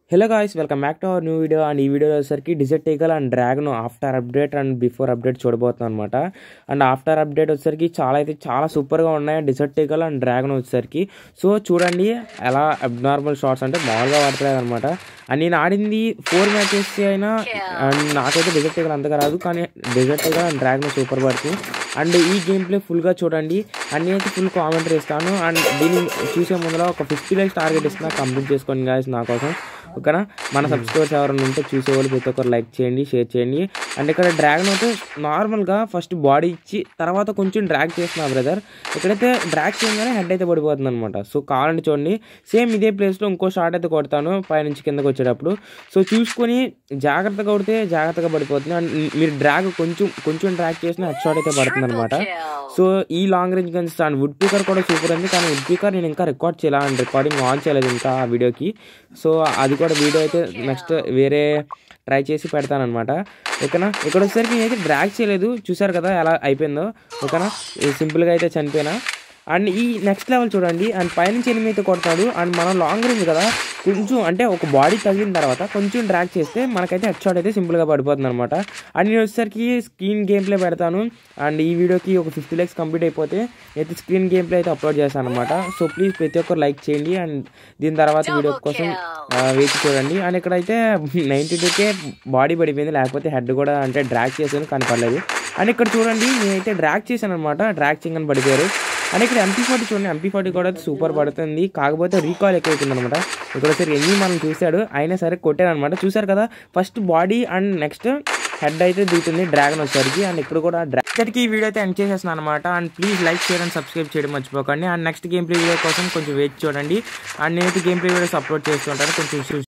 hello guys welcome back to our new video and ఈ వీడియోలో వచ్చేసరికి Desert Eagle and dragon after update and before update చూడబోతున్నాం అనమాట and after update వచ్చేసరికి చాలా అయితే చాలా సూపర్గా ఉన్నాయి డిజర్ట్ ఈగల్ అండ్ డ్రాగన్ వచ్చేసరికి సో చూడండి ఎలా అబ్నార్మల్ షార్ట్స్ అంటే మామూలుగా పడతలేదు అనమాట అండ్ నేను ఆడింది ఫోర్ మ్యాచెస్ అయినా అండ్ నాకైతే డిజర్ట్ ఈగల్ అంతగా రాదు కానీ Desert Eagle and dragon super పడుతుంది అండ్ ఈ గేమ్ ప్లే ఫుల్గా చూడండి అండ్ నేనైతే ఫుల్ కామెంటరీ ఇస్తాను అండ్ దీన్ని చూసే ముందర ఒక ఫిఫ్టీ లైక్స్ టార్గెట్ ఇస్తున్నా కంప్లీట్ చేసుకోండి గాయస్ నా కోసం ఓకేనా మన సబ్స్క్రైబర్స్ ఎవరైనా ఉంటే చూసేవాళ్ళు ప్రతి ఒక్కరు లైక్ చేయండి షేర్ చేయండి అండ్ ఇక్కడ డ్రాగన్ అయితే నార్మల్గా ఫస్ట్ బాడీ ఇచ్చి తర్వాత కొంచెం డ్రాగ్ చేస్తున్నా బ్రదర్ ఇక్కడైతే డ్రాగ్ చేయగానే హెడ్ అయితే పడిపోతుంది అనమాట సో కావాలంటే చూడండి సేమ్ ఇదే ప్లేస్లో ఇంకో షాట్ అయితే కొడతాను పైనుంచి కిందకి వచ్చేటప్పుడు సో చూసుకొని జాగ్రత్తగా కొడితే జాగ్రత్తగా పడిపోతుంది అండ్ మీరు డ్రాగ్ కొంచెం కొంచెం డ్రాగ్ చేసిన హెడ్ షాట్ అయితే పడుతుంది అనమాట సో ఈ long range guns and woodpecker కూడా సూపర్ ఉంది కానీ వుడ్ పీకర్ నేను ఇంకా రికార్డ్ చేయాలి అండ్ రికార్డింగ్ ఆన్ చేయలేదు ఇంకా ఆ వీడియోకి సో అది కూడా వీడియో అయితే నెక్స్ట్ వేరే ట్రై చేసి పెడతానమాట ఓకేనా ఇక్కడ వచ్చేసరికి నేనైతే డ్రాగ్ చేయలేదు చూసారు కదా ఎలా అయిపోయిందో ఓకేనా సింపుల్గా అయితే చనిపోయినా అండ్ ఈ నెక్స్ట్ లెవెల్ చూడండి అండ్ పైనుంచి ఎనిమిది అయితే కొడతాడు అండ్ మనం లాంగ్ రేంజ్ కదా కొంచెం అంటే ఒక బాడీ తగిలిన తర్వాత కొంచెం డ్రాగ్ చేస్తే మనకైతే హెడ్ షాట్ అయితే సింపుల్గా పడిపోతుంది అనమాట అండ్ నేను వచ్చేసరికి స్క్రీన్ గేమ్ ప్లే పెడతాను అండ్ ఈ వీడియోకి ఒక ఫిఫ్టీ లైక్స్ కంప్లీట్ అయిపోతే అయితే స్క్రీన్ గేమ్ ప్లే అయితే అప్లోడ్ చేస్తాను అనమాట సో ప్లీజ్ ప్రతి ఒక్కరు లైక్ చేయండి అండ్ దీని తర్వాత వీడియో కోసం వేచి చూడండి అండ్ ఇక్కడైతే నైంటీ టూకే బాడీ పడిపోయింది లేకపోతే హెడ్ కూడా అంటే డ్రాగ్ చేసాను కానీ పర్లేదు అండ్ ఇక్కడ చూడండి నేనైతే డ్రాగ్ చేశాను అనమాట డ్రాగ్ చేయని పడిపోయారు అండ్ ఇక్కడ ఎంపీ ఫార్టీ చూడండి ఎంపీ ఫార్టీ కూడా సూపర్ పడుతుంది కాకపోతే రీకాల్ ఎక్కువ అవుతుంది అనమాట ఇక్కడ సరే ఎన్ని మనం చూశాడు అయినా సరే కొట్టాను అనమాట చూసారు కదా first body and next head అయితే దిగుతుంది డ్రాగన్ వచ్చేసరికి అండ్ ఇక్కడ కూడా డ్రాగన్కి ఈ వీడియో అయితే ఎండ్ చేసేస్తున్నాను అనమాట and please like share and subscribe చేయడం మర్చిపోకండి and next game play video కోసం కొంచెం వెయిట్ చూడండి అండ్ నేనైతే గేమ్ ప్లే వీడియోస్ అప్లోడ్ చేస్తుంటాను కొంచెం